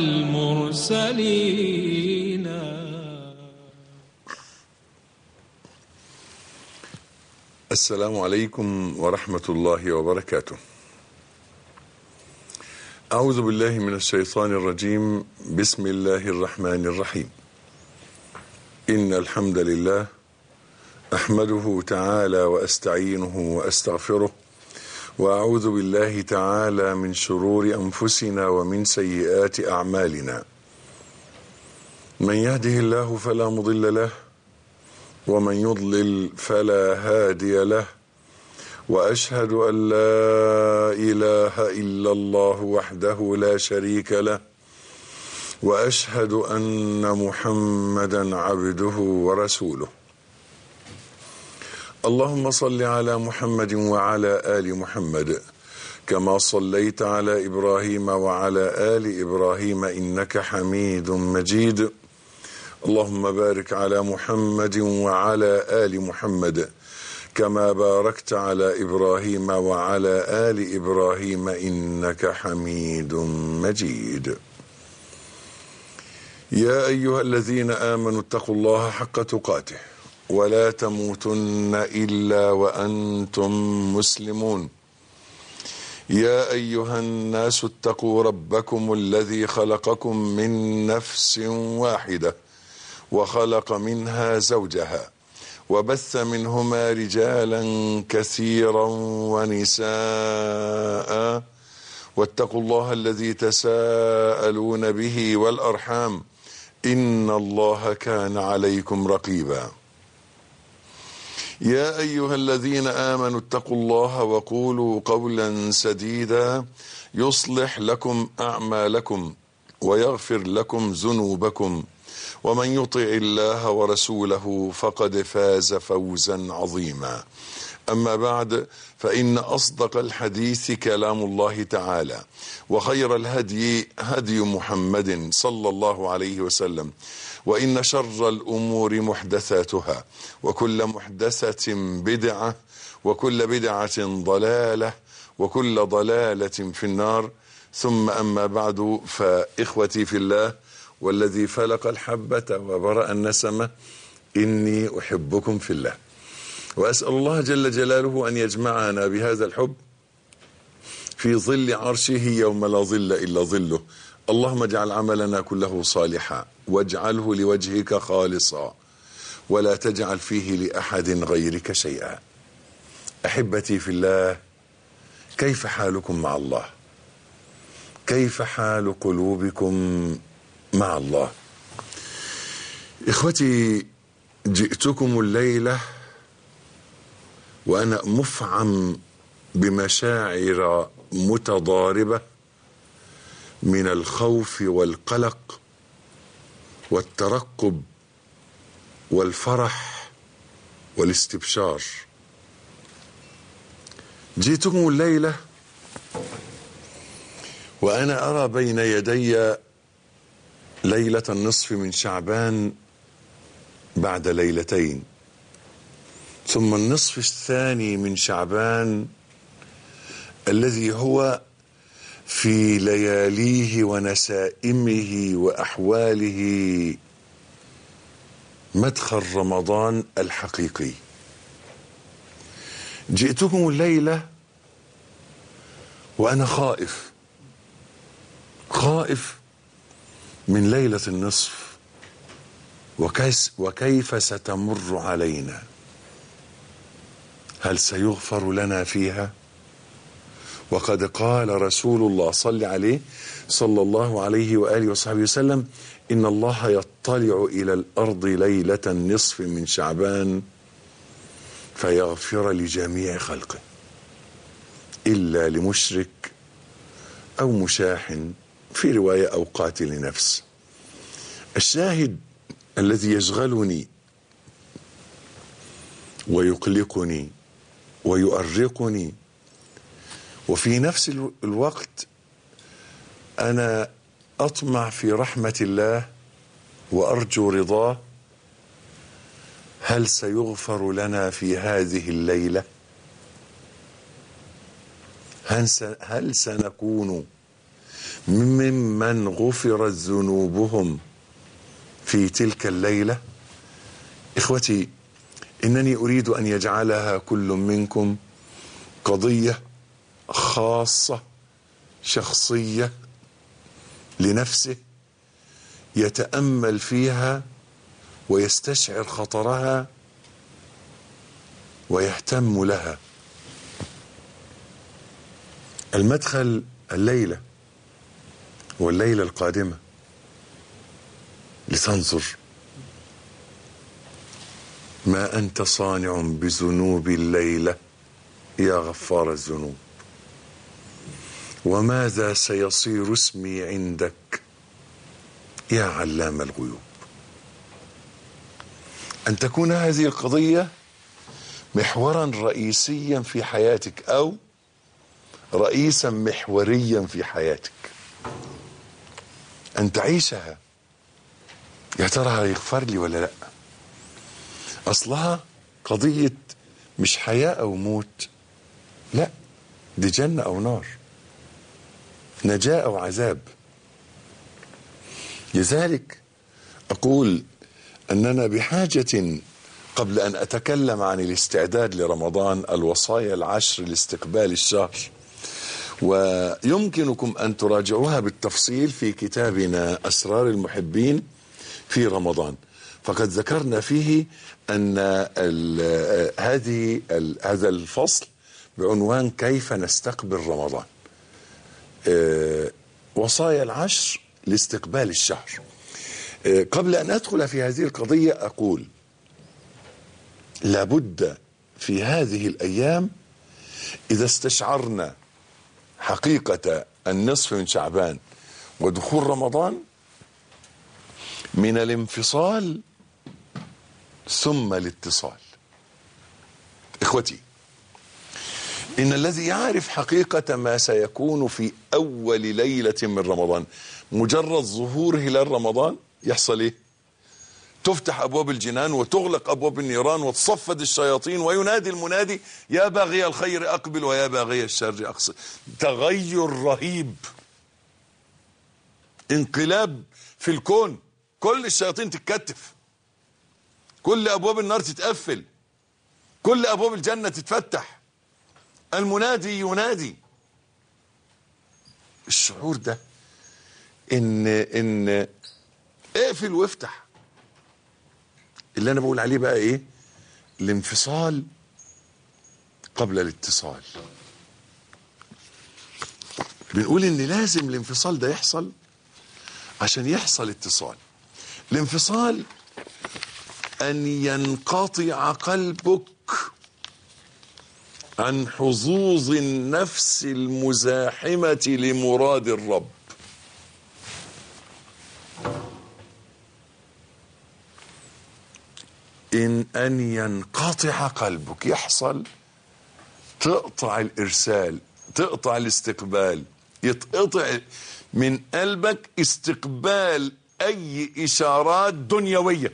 المرسلين السلام عليكم ورحمة الله وبركاته. أعوذ بالله من الشيطان الرجيم، بسم الله الرحمن الرحيم. إن الحمد لله أحمده تعالى وأستعينه وأستغفره وأعوذ بالله تعالى من شرور أنفسنا ومن سيئات أعمالنا. من يهده الله فلا مضل له ومن يضلل فلا هادي له واشهد ان لا اله الا الله وحده لا شريك له واشهد ان محمدا عبده ورسوله اللهم صل على محمد وعلى ال محمد كما صليت على ابراهيم وعلى ال ابراهيم انك حميد مجيد اللهم بارك على محمد وعلى ال محمد كما باركت على ابراهيم وعلى ال ابراهيم انك حميد مجيد يا ايها الذين امنوا اتقوا الله حق تقاته ولا تموتن الا وانتم مسلمون يا ايها الناس اتقوا ربكم الذي خلقكم من نفس واحده وخلق منها زوجها وبث منهما رجالا كثيرا ونساء واتقوا الله الذي تساءلون به والارحام ان الله كان عليكم رقيبا يا ايها الذين امنوا اتقوا الله وقولوا قولا سديدا يصلح لكم اعمالكم ويغفر لكم ذنوبكم ومن يطع الله ورسوله فقد فاز فوزا عظيما اما بعد فان اصدق الحديث كلام الله تعالى وخير الهدي هدي محمد صلى الله عليه وسلم وان شر الامور محدثاتها وكل محدثه بدعه وكل بدعه ضلاله وكل ضلاله في النار ثم اما بعد فاخوتي في الله والذي فلق الحبة وبرأ النسمة إني أحبكم في الله وأسأل الله جل جلاله أن يجمعنا بهذا الحب في ظل عرشه يوم لا ظل إلا ظله اللهم اجعل عملنا كله صالحا واجعله لوجهك خالصا ولا تجعل فيه لأحد غيرك شيئا أحبتي في الله كيف حالكم مع الله كيف حال قلوبكم مع الله اخوتي جئتكم الليله وانا مفعم بمشاعر متضاربه من الخوف والقلق والترقب والفرح والاستبشار جئتكم الليله وانا ارى بين يدي ليلة النصف من شعبان بعد ليلتين ثم النصف الثاني من شعبان الذي هو في لياليه ونسائمه واحواله مدخل رمضان الحقيقي جئتكم الليله وانا خائف خائف من ليلة النصف وكيس وكيف ستمر علينا هل سيغفر لنا فيها وقد قال رسول الله صلى عليه صلى الله عليه وآله وصحبه وسلم إن الله يطلع إلى الأرض ليلة النصف من شعبان فيغفر لجميع خلقه إلا لمشرك أو مشاحن في رواية أو قاتل نفس الشاهد الذي يشغلني ويقلقني ويؤرقني وفي نفس الوقت أنا أطمع في رحمة الله وأرجو رضاه هل سيغفر لنا في هذه الليلة هل سنكون ممن غفرت ذنوبهم في تلك الليله اخوتي انني اريد ان يجعلها كل منكم قضيه خاصه شخصيه لنفسه يتامل فيها ويستشعر خطرها ويهتم لها المدخل الليله والليله القادمه لتنظر ما انت صانع بذنوب الليله يا غفار الذنوب وماذا سيصير اسمي عندك يا علام الغيوب ان تكون هذه القضيه محورا رئيسيا في حياتك او رئيسا محوريا في حياتك ان تعيشها يا ترى هيغفر لي ولا لا اصلها قضيه مش حياه او موت لا دي جنه او نار نجاه او عذاب لذلك اقول اننا بحاجه قبل ان اتكلم عن الاستعداد لرمضان الوصايا العشر لاستقبال الشهر ويمكنكم ان تراجعوها بالتفصيل في كتابنا اسرار المحبين في رمضان فقد ذكرنا فيه ان هذه هذا الفصل بعنوان كيف نستقبل رمضان وصايا العشر لاستقبال الشهر قبل ان ادخل في هذه القضيه اقول لابد في هذه الايام اذا استشعرنا حقيقه النصف من شعبان ودخول رمضان من الانفصال ثم الاتصال اخوتي ان الذي يعرف حقيقه ما سيكون في اول ليله من رمضان مجرد ظهور هلال رمضان يحصل ايه تفتح ابواب الجنان وتغلق ابواب النيران وتصفد الشياطين وينادي المنادي يا باغي الخير اقبل ويا باغي الشر اقصر تغير رهيب انقلاب في الكون كل الشياطين تتكتف كل ابواب النار تتقفل كل ابواب الجنه تتفتح المنادي ينادي الشعور ده ان ان اقفل وافتح اللي انا بقول عليه بقى ايه الانفصال قبل الاتصال بنقول ان لازم الانفصال ده يحصل عشان يحصل اتصال الانفصال ان ينقطع قلبك عن حظوظ النفس المزاحمه لمراد الرب إن أن ينقطع قلبك يحصل تقطع الإرسال تقطع الاستقبال يتقطع من قلبك استقبال أي إشارات دنيوية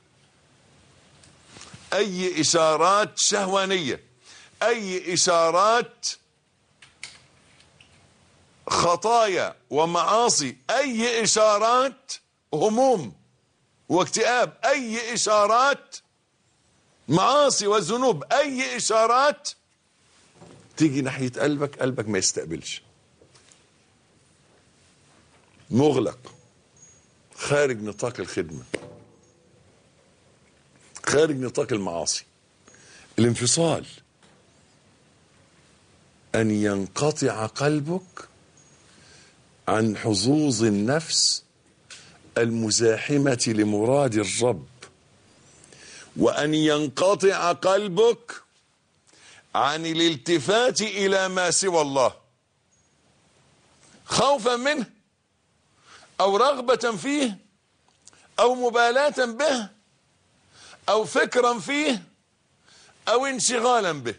أي إشارات شهوانية أي إشارات خطايا ومعاصي أي إشارات هموم واكتئاب اي اشارات معاصي وذنوب اي اشارات تيجي ناحيه قلبك قلبك ما يستقبلش مغلق خارج نطاق الخدمه خارج نطاق المعاصي الانفصال ان ينقطع قلبك عن حظوظ النفس المزاحمه لمراد الرب وان ينقطع قلبك عن الالتفات الى ما سوى الله خوفا منه او رغبه فيه او مبالاه به او فكرا فيه او انشغالا به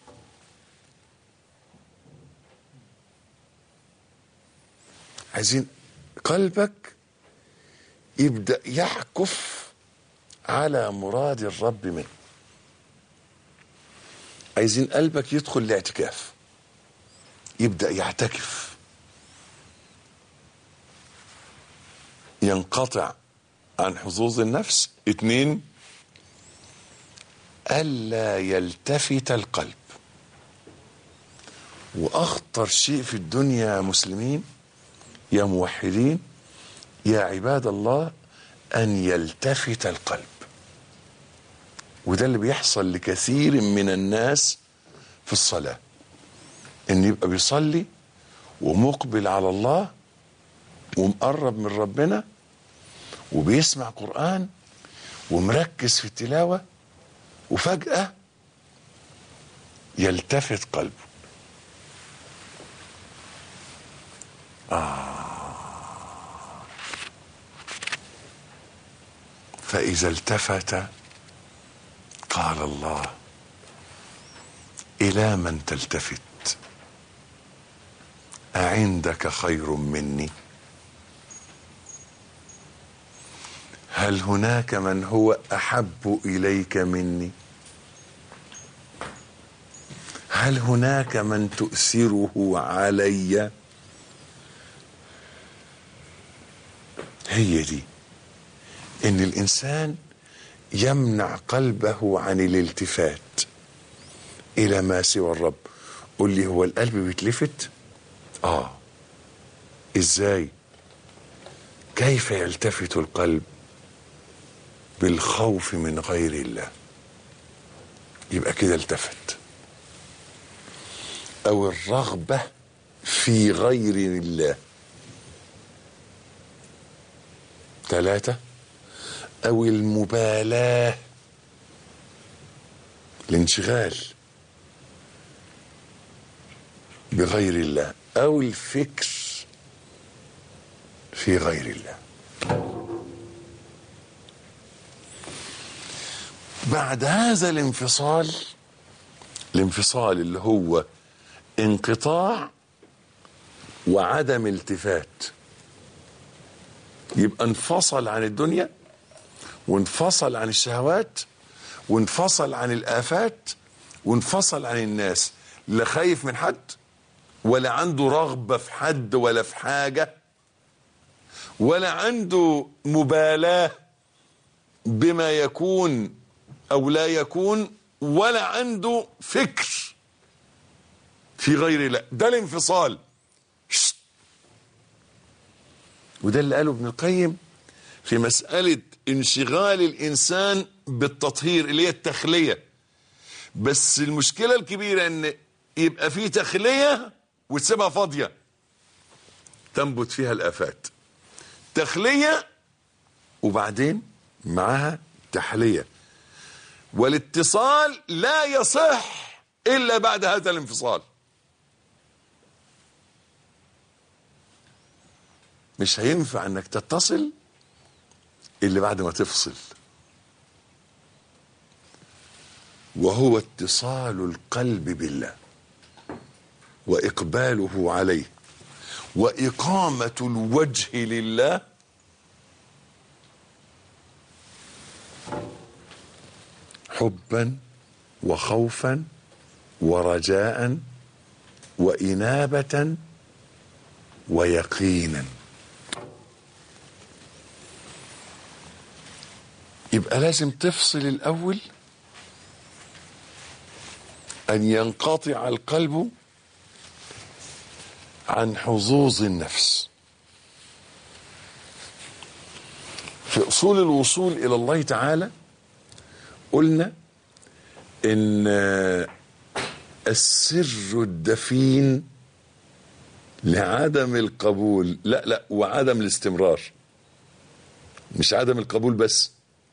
عايزين قلبك يبدا يحكف على مراد الرب منه عايزين قلبك يدخل الاعتكاف يبدا يعتكف ينقطع عن حظوظ النفس اتنين ألا يلتفت القلب وأخطر شيء في الدنيا يا مسلمين يا موحدين يا عباد الله أن يلتفت القلب وده اللي بيحصل لكثير من الناس في الصلاة إن يبقى بيصلي ومقبل على الله ومقرب من ربنا وبيسمع قرآن ومركز في التلاوة وفجأة يلتفت قلبه آه فإذا التفت قال الله إلى من تلتفت أعندك خير مني هل هناك من هو احب اليك مني هل هناك من تؤثره علي هي دي ان الانسان يمنع قلبه عن الالتفات الى ما سوى الرب قل لي هو القلب بيتلفت اه ازاي كيف يلتفت القلب بالخوف من غير الله يبقى كده التفت او الرغبه في غير الله ثلاثه او المبالاه الانشغال بغير الله او الفكر في غير الله بعد هذا الانفصال الانفصال اللي هو انقطاع وعدم التفات يبقى انفصل عن الدنيا وانفصل عن الشهوات وانفصل عن الآفات وانفصل عن الناس لا خايف من حد ولا عنده رغبة في حد ولا في حاجة ولا عنده مبالاة بما يكون او لا يكون ولا عنده فكر في غير الله ده الانفصال شت. وده اللي قاله ابن القيم في مسألة انشغال الإنسان بالتطهير اللي هي التخلية بس المشكلة الكبيرة ان يبقى في تخلية وتسيبها فاضية تنبت فيها الآفات تخلية وبعدين معاها تحليه والاتصال لا يصح الا بعد هذا الانفصال مش هينفع انك تتصل الا بعد ما تفصل وهو اتصال القلب بالله واقباله عليه واقامه الوجه لله حبا وخوفا ورجاء وانابه ويقينا يبقى لازم تفصل الاول ان ينقطع القلب عن حظوظ النفس في اصول الوصول الى الله تعالى قلنا ان السر الدفين لعدم القبول لا لا وعدم الاستمرار مش عدم القبول بس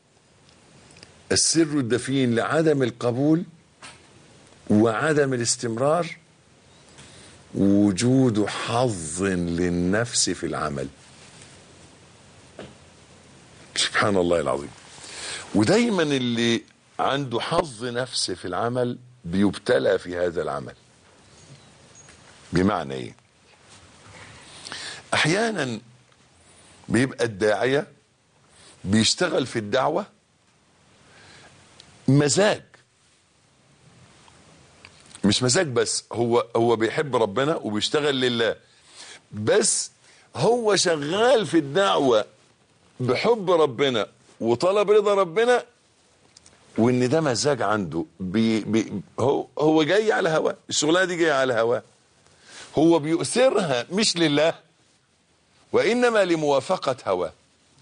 السر الدفين لعدم القبول وعدم الاستمرار وجود حظ للنفس في العمل سبحان الله العظيم ودايما اللي عنده حظ نفس في العمل بيبتلى في هذا العمل بمعنى ايه احيانا بيبقى الداعيه بيشتغل في الدعوه مزاج مش مزاج بس هو هو بيحب ربنا وبيشتغل لله بس هو شغال في الدعوه بحب ربنا وطلب رضا ربنا وان ده مزاج عنده بي بي هو هو جاي على هواه الشغلانه دي جايه على هواه هو بيؤثرها مش لله وانما لموافقه هواه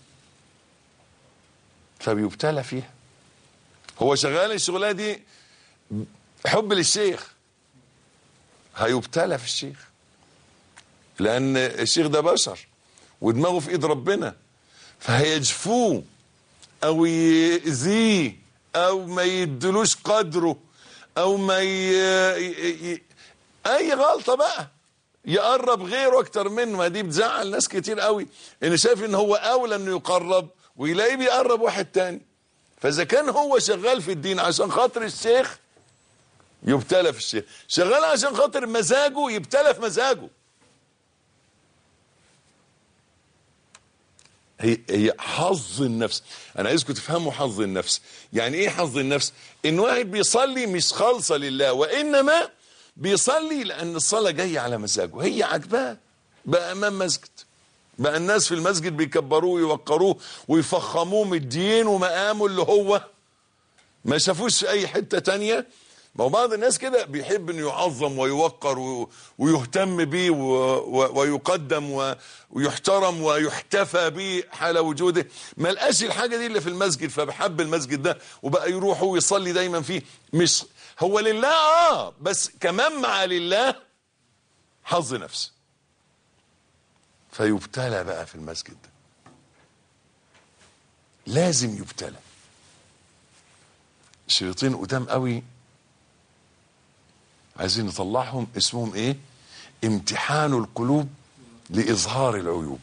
فبيبتلى فيها هو شغال الشغلانه دي حب للشيخ هيبتلى في الشيخ لان الشيخ ده بشر ودماغه في ايد ربنا فهيجفوه او يأذيه او ما يدلوش قدره او ما ي... ي... ي... اي غلطة بقى يقرب غيره اكتر منه ما دي بتزعل ناس كتير قوي ان شايف ان هو اولى انه يقرب ويلاقيه بيقرب واحد تاني فاذا كان هو شغال في الدين عشان خاطر الشيخ يبتلى في الشيخ شغال عشان خاطر مزاجه يبتلى في مزاجه هي هي حظ النفس انا عايزكم تفهموا حظ النفس يعني ايه حظ النفس ان واحد بيصلي مش خالصه لله وانما بيصلي لان الصلاه جايه على مزاجه هي عجباه بقى امام مسجد بقى الناس في المسجد بيكبروه ويوقروه ويفخموه من الدين ومقامه اللي هو ما شافوش في اي حته تانية ما هو بعض الناس كده بيحب انه يعظم ويوقر و- ويهتم بيه و- و- ويقدم و- ويحترم ويحتفى به حال وجوده ما لقاش الحاجه دي اللي في المسجد فبحب المسجد ده وبقى يروح ويصلي دايما فيه مش هو لله اه بس كمان مع لله حظ نفس فيبتلى بقى في المسجد ده لازم يبتلى شياطين قدام قوي عايزين نطلعهم اسمهم ايه امتحان القلوب لإظهار العيوب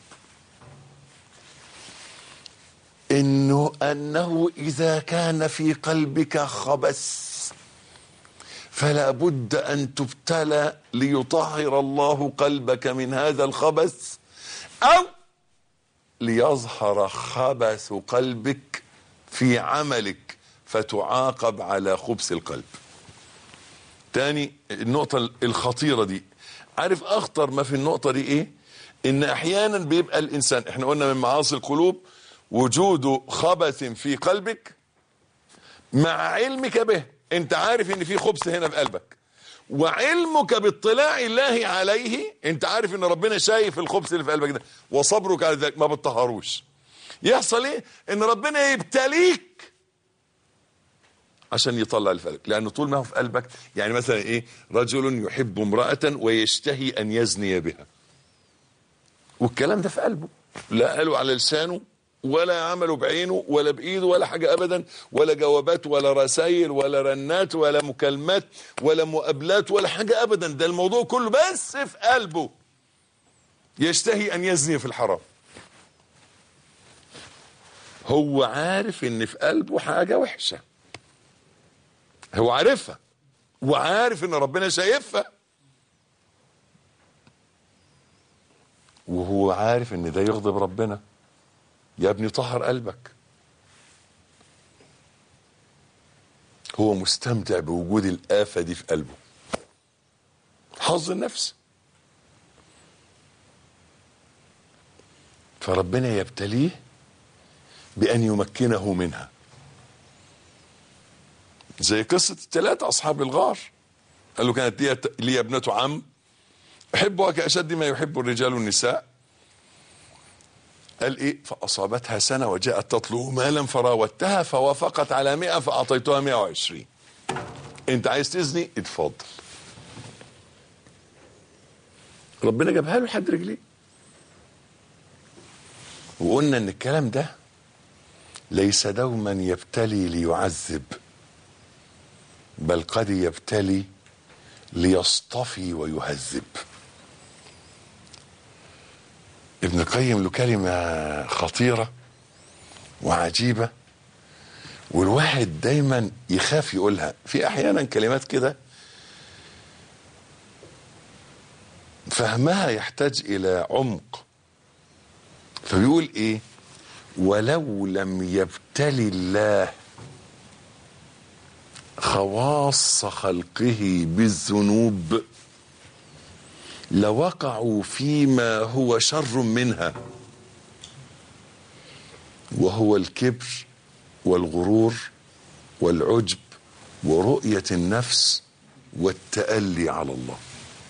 انه انه اذا كان في قلبك خبث فلا بد ان تبتلى ليطهر الله قلبك من هذا الخبث او ليظهر خبث قلبك في عملك فتعاقب على خبث القلب تاني النقطة الخطيرة دي عارف أخطر ما في النقطة دي إيه إن أحيانا بيبقى الإنسان إحنا قلنا من معاصي القلوب وجود خبث في قلبك مع علمك به أنت عارف إن في خبث هنا في قلبك وعلمك باطلاع الله عليه أنت عارف إن ربنا شايف الخبث اللي في قلبك ده وصبرك على ذلك ما بتطهروش يحصل إيه إن ربنا يبتليك عشان يطلع اللي في قلبك لانه طول ما هو في قلبك يعني مثلا ايه رجل يحب امراه ويشتهي ان يزني بها والكلام ده في قلبه لا قاله على لسانه ولا عمله بعينه ولا بايده ولا حاجه ابدا ولا جوابات ولا رسائل ولا رنات ولا مكالمات ولا مقابلات ولا حاجه ابدا ده الموضوع كله بس في قلبه يشتهي ان يزني في الحرام هو عارف ان في قلبه حاجه وحشه هو عارفها وعارف ان ربنا شايفها وهو عارف ان ده يغضب ربنا يا ابني طهر قلبك هو مستمتع بوجود الآفة دي في قلبه حظ النفس فربنا يبتليه بأن يمكنه منها زي قصة الثلاثة أصحاب الغار قال له كانت لي, لي ابنة عم أحبها كأشد ما يحب الرجال النساء قال إيه فأصابتها سنة وجاءت تطلب مالا فراودتها فوافقت على مئة فأعطيتها مئة وعشرين أنت عايز تزني اتفضل ربنا جابها له لحد رجليه وقلنا ان الكلام ده ليس دوما يبتلي ليعذب بل قد يبتلي ليصطفي ويهذب ابن القيم له كلمة خطيرة وعجيبة والواحد دايما يخاف يقولها في احيانا كلمات كده فهمها يحتاج الى عمق فبيقول ايه ولو لم يبتلي الله خواص خلقه بالذنوب لوقعوا فيما هو شر منها وهو الكبر والغرور والعجب ورؤية النفس والتألي على الله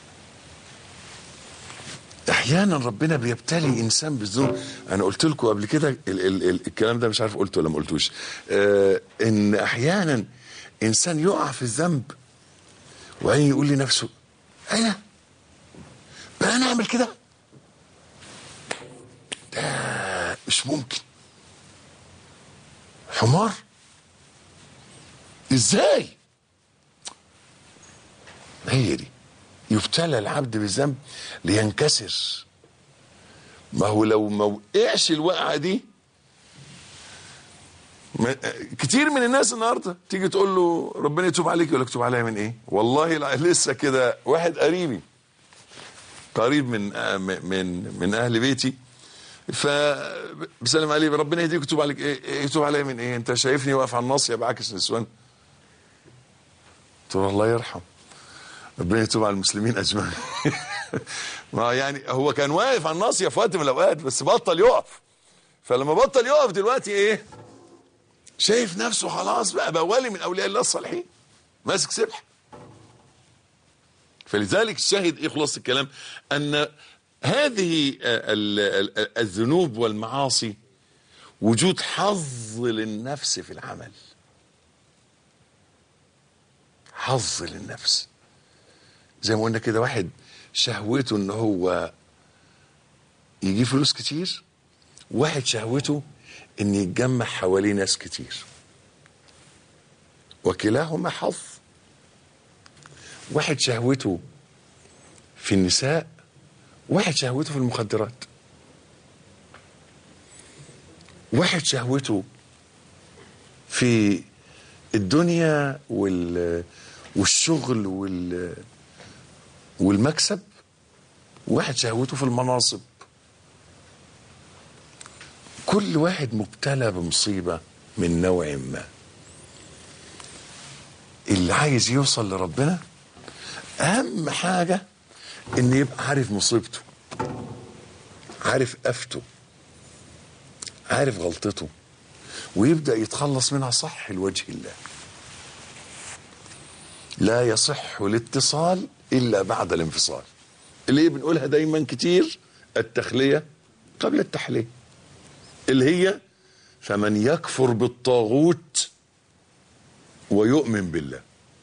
احيانا ربنا بيبتلي انسان بالذنوب انا قلت لكم قبل كده ال ال ال الكلام ده مش عارف قلته ولا ما قلتوش آه ان احيانا انسان يقع في الذنب وبعدين يقول لنفسه انا بقى انا اعمل كده ده مش ممكن حمار ازاي هي دي يبتلى العبد بالذنب لينكسر ما هو لو ما وقعش الوقعه دي ما كتير من الناس النهارده تيجي تقول له ربنا يتوب عليك يقول لك تتوب عليا من ايه؟ والله لا لسه كده واحد قريبي قريب من من من اهل بيتي فبسلم عليه ربنا يهديك يتوب عليك ايه يتوب عليا من ايه؟ انت شايفني واقف على الناصيه بعكس نسوان قلت له الله يرحم ربنا يتوب على المسلمين اجمعين ما يعني هو كان واقف على الناصيه في وقت من الاوقات بس بطل يقف فلما بطل يقف دلوقتي ايه شايف نفسه خلاص بقى بقى ولي من اولياء الله الصالحين ماسك سبح فلذلك الشاهد ايه خلاص الكلام ان هذه الذنوب والمعاصي وجود حظ للنفس في العمل حظ للنفس زي ما قلنا كده واحد شهوته ان هو يجيب فلوس كتير واحد شهوته ان يتجمع حواليه ناس كتير وكلاهما حظ واحد شهوته في النساء واحد شهوته في المخدرات واحد شهوته في الدنيا وال والشغل وال والمكسب واحد شهوته في المناصب كل واحد مبتلى بمصيبة من نوع ما اللي عايز يوصل لربنا أهم حاجة إن يبقى عارف مصيبته عارف قفته عارف غلطته ويبدأ يتخلص منها صح لوجه الله لا يصح الاتصال إلا بعد الانفصال اللي بنقولها دايما كتير التخلية قبل التحلية اللي هي فمن يكفر بالطاغوت ويؤمن بالله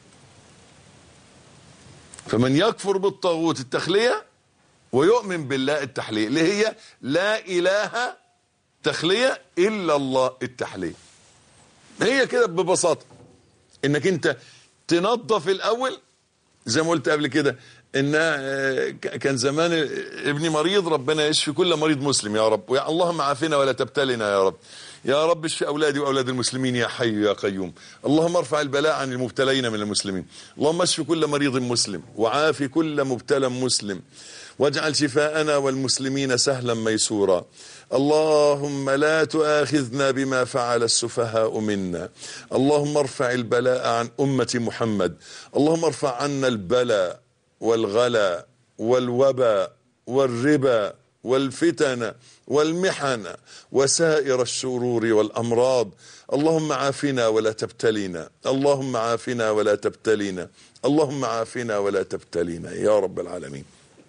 فمن يكفر بالطاغوت التخلية ويؤمن بالله التحلية اللي هي لا إله تخلية إلا الله التحلية هي كده ببساطة انك انت تنظف الاول زي ما قلت قبل كده ان كان زمان ابني مريض ربنا يشفي كل مريض مسلم يا رب ويا اللهم عافنا ولا تبتلنا يا رب يا رب اشفي اولادي واولاد المسلمين يا حي يا قيوم اللهم ارفع البلاء عن المبتلين من المسلمين اللهم اشفي كل مريض مسلم وعافي كل مبتلى مسلم واجعل شفاءنا والمسلمين سهلا ميسورا اللهم لا تؤاخذنا بما فعل السفهاء منا اللهم ارفع البلاء عن أمة محمد اللهم ارفع عنا البلاء والغلا والوباء والربا والفتن والمحن وسائر الشرور والأمراض اللهم عافنا ولا تبتلينا اللهم عافنا ولا تبتلينا اللهم عافنا ولا تبتلينا يا رب العالمين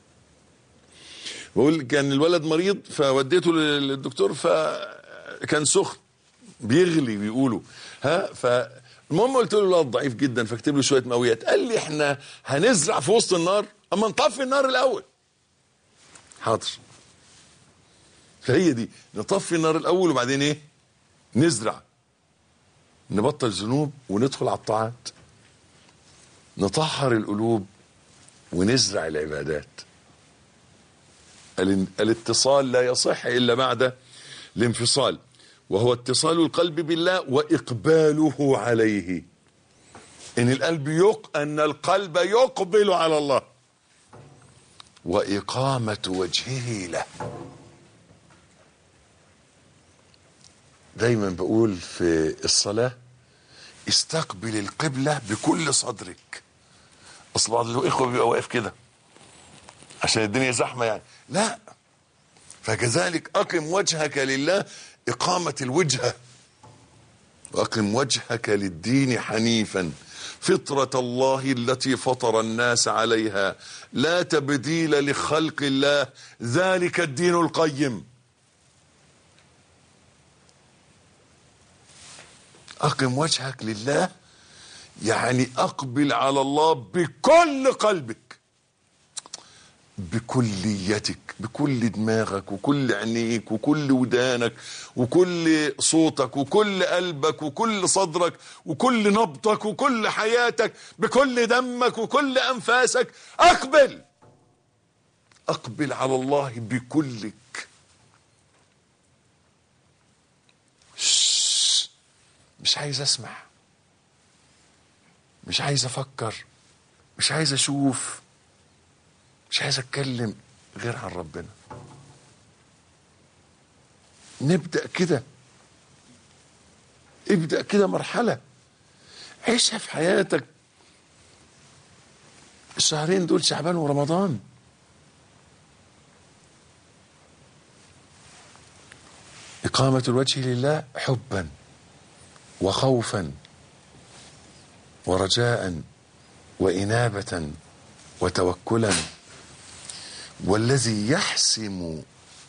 بقول كان الولد مريض فوديته للدكتور فكان سخن بيغلي بيقولوا ها فالمهم قلت له الولد ضعيف جدا فاكتب له شويه مقويات قال لي احنا هنزرع في وسط النار اما نطفي النار الاول حاضر فهي دي نطفي النار الاول وبعدين ايه نزرع نبطل ذنوب وندخل على الطاعات نطهر القلوب ونزرع العبادات الاتصال لا يصح الا بعد الانفصال وهو اتصال القلب بالله واقباله عليه ان القلب يق ان القلب يقبل على الله واقامه وجهه له دايما بقول في الصلاه استقبل القبله بكل صدرك اصل بعض الاخوه بيبقى واقف كده عشان الدنيا زحمه يعني لا فكذلك أقم وجهك لله إقامة الوجهة وأقم وجهك للدين حنيفا فطرة الله التي فطر الناس عليها لا تبديل لخلق الله ذلك الدين القيم أقم وجهك لله يعني أقبل على الله بكل قلبك بكليتك بكل دماغك وكل عينيك وكل ودانك وكل صوتك وكل قلبك وكل صدرك وكل نبضك وكل حياتك بكل دمك وكل أنفاسك أقبل أقبل على الله بكلك شش. مش عايز أسمع مش عايز أفكر مش عايز أشوف مش عايز اتكلم غير عن ربنا نبدا كده ابدا كده مرحله عيشها في حياتك الشهرين دول شعبان ورمضان إقامة الوجه لله حبا وخوفا ورجاء وإنابة وتوكلا والذي يحسم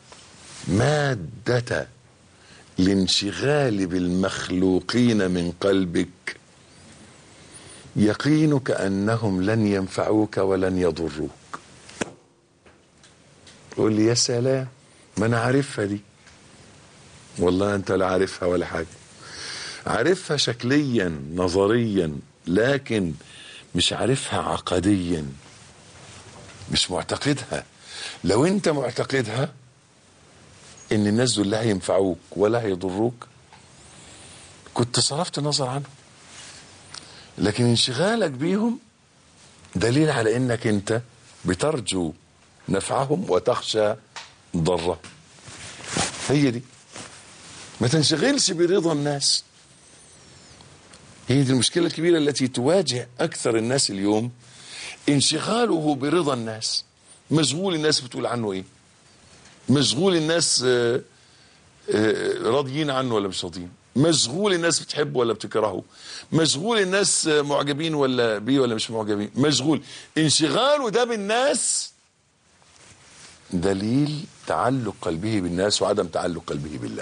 مادة الانشغال بالمخلوقين من قلبك يقينك أنهم لن ينفعوك ولن يضروك قول لي يا سلام ما أنا عارفها دي والله أنت لا عارفها ولا حاجة عارفها شكليا نظريا لكن مش عارفها عقديا مش معتقدها لو انت معتقدها ان الناس دول لا هينفعوك ولا هيضروك كنت صرفت النظر عنهم لكن انشغالك بيهم دليل على انك انت بترجو نفعهم وتخشى ضرهم هي دي ما تنشغلش برضا الناس هي دي المشكلة الكبيرة التي تواجه أكثر الناس اليوم انشغاله برضا الناس مشغول الناس بتقول عنه ايه مشغول الناس آه، آه، راضيين عنه ولا مش راضيين مشغول الناس بتحبه ولا بتكرهه مشغول الناس آه، معجبين ولا بيه ولا مش معجبين مشغول انشغاله ده بالناس دليل تعلق قلبه بالناس وعدم تعلق قلبه بالله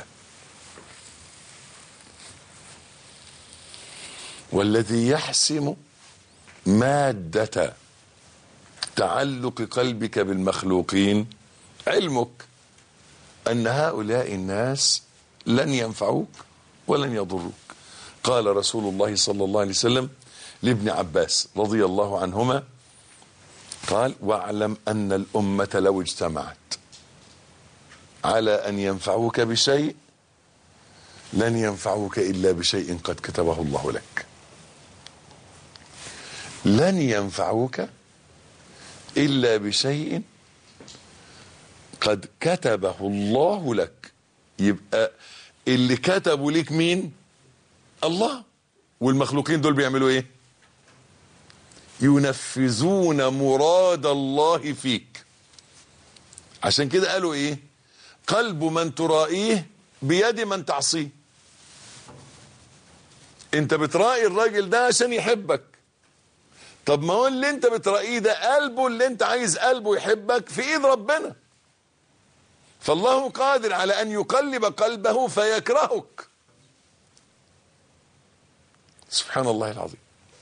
والذي يحسم مادة تعلق قلبك بالمخلوقين علمك أن هؤلاء الناس لن ينفعوك ولن يضروك قال رسول الله صلى الله عليه وسلم لابن عباس رضي الله عنهما قال واعلم أن الأمة لو اجتمعت على أن ينفعوك بشيء لن ينفعوك إلا بشيء قد كتبه الله لك لن ينفعوك إلا بشيء قد كتبه الله لك يبقى اللي كتبوا ليك مين الله والمخلوقين دول بيعملوا ايه ينفذون مراد الله فيك عشان كده قالوا ايه قلب من ترائيه بيد من تعصيه انت بترائي الراجل ده عشان يحبك طب ما هو اللي انت بترائيه ده قلبه اللي انت عايز قلبه يحبك في ايد ربنا فالله قادر على ان يقلب قلبه فيكرهك سبحان الله العظيم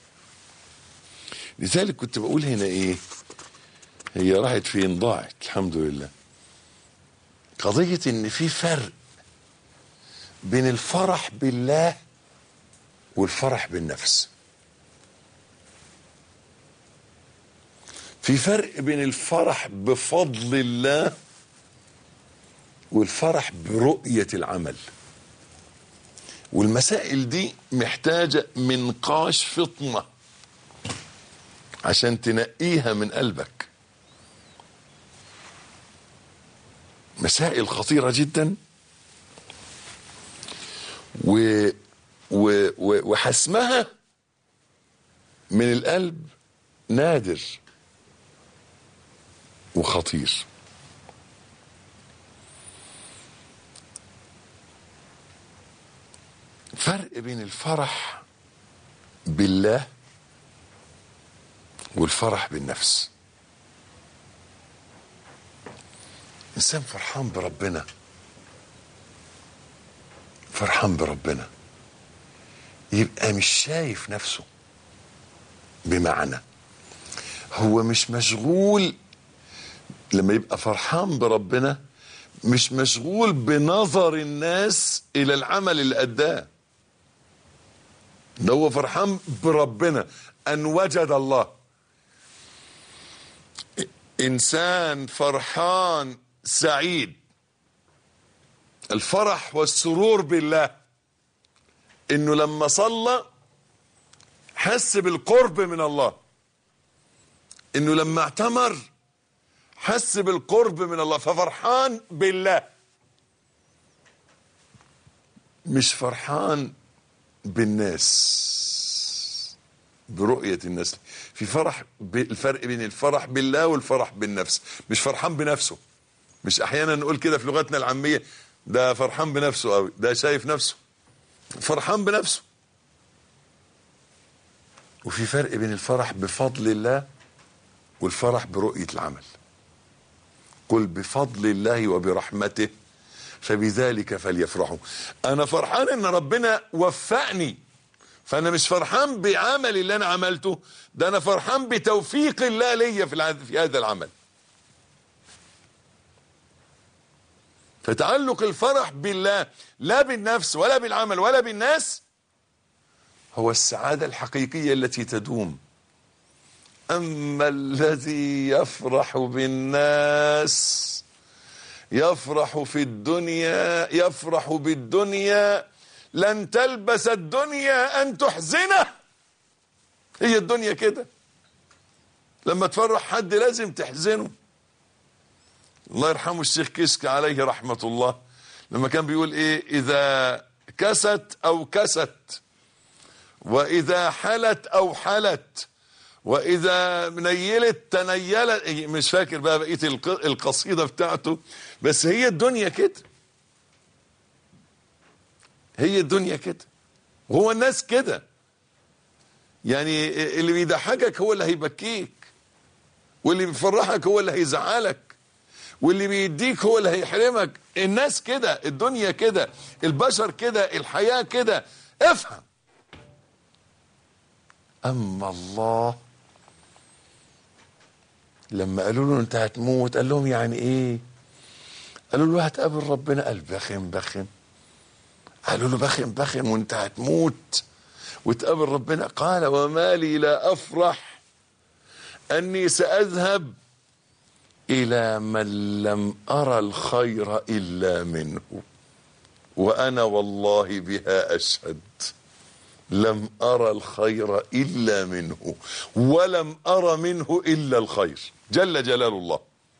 لذلك كنت بقول هنا ايه هي راحت فين ضاعت الحمد لله قضية ان في فرق بين الفرح بالله والفرح بالنفس في فرق بين الفرح بفضل الله والفرح برؤية العمل والمسائل دي محتاجة منقاش فطنة عشان تنقيها من قلبك مسائل خطيرة جدا و و و وحسمها من القلب نادر وخطير فرق بين الفرح بالله والفرح بالنفس انسان فرحان بربنا فرحان بربنا يبقى مش شايف نفسه بمعنى هو مش مشغول لما يبقى فرحان بربنا مش مشغول بنظر الناس الى العمل اللي اداه ده هو فرحان بربنا ان وجد الله انسان فرحان سعيد الفرح والسرور بالله انه لما صلى حس بالقرب من الله انه لما اعتمر حس بالقرب من الله ففرحان بالله مش فرحان بالناس برؤية الناس في فرح ب- الفرق بين الفرح بالله والفرح بالنفس مش فرحان بنفسه مش احيانا نقول كده في لغتنا العامية ده فرحان بنفسه قوي ده شايف نفسه فرحان بنفسه وفي فرق بين الفرح بفضل الله والفرح برؤية العمل قل بفضل الله وبرحمته فبذلك فليفرحوا انا فرحان ان ربنا وفقني فانا مش فرحان بعمل اللي انا عملته ده انا فرحان بتوفيق الله ليا في الع- في هذا العمل فتعلق الفرح بالله لا بالنفس ولا بالعمل ولا بالناس هو السعادة الحقيقية التي تدوم أما الذي يفرح بالناس يفرح في الدنيا يفرح بالدنيا لن تلبس الدنيا أن تحزنه هي الدنيا كده لما تفرح حد لازم تحزنه الله يرحمه الشيخ كشك عليه رحمة الله لما كان بيقول ايه اذا كست او كست واذا حلت او حلت واذا نيلت تنيلت إيه، مش فاكر بقى بقيه الق- القصيده بتاعته بس هي الدنيا كده هي الدنيا كده وهو الناس كده يعني اللي بيضحكك هو اللي هيبكيك واللي بيفرحك هو اللي هيزعلك واللي بيديك هو اللي هيحرمك الناس كده الدنيا كده البشر كده الحياة كده افهم اما الله لما قالوا له انت هتموت قال لهم يعني ايه قالوا له هتقابل ربنا قال بخن بخن قالوا له بخن بخن وانت هتموت وتقابل ربنا قال وما لي لا افرح اني ساذهب الى من لم ارى الخير الا منه وانا والله بها اشهد لم ارى الخير الا منه ولم ارى منه الا الخير جل جلال الله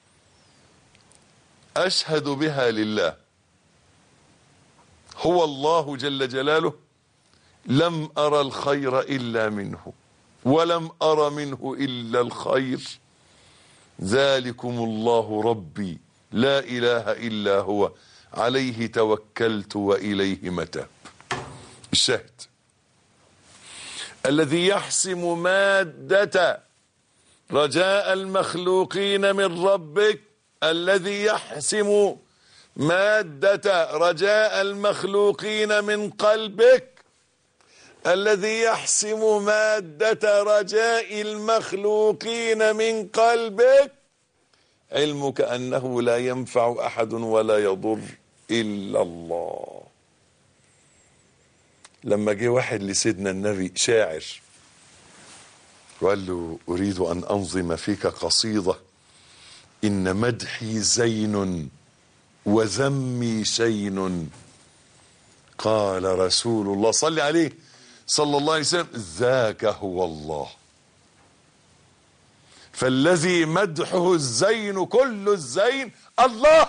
اشهد بها لله هو الله جل جلاله لم ارى الخير الا منه ولم ارى منه الا الخير ذلكم الله ربي لا اله الا هو عليه توكلت واليه متاب الشاهد الذي يحسم ماده رجاء المخلوقين من ربك الذي يحسم ماده رجاء المخلوقين من قلبك الذي يحسم مادة رجاء المخلوقين من قلبك علمك أنه لا ينفع أحد ولا يضر إلا الله لما جه واحد لسيدنا النبي شاعر وقال له أريد أن أنظم فيك قصيدة إن مدحي زين وذمي شين قال رسول الله صلي عليه صلى الله عليه وسلم ذاك هو الله فالذي مدحه الزين كل الزين الله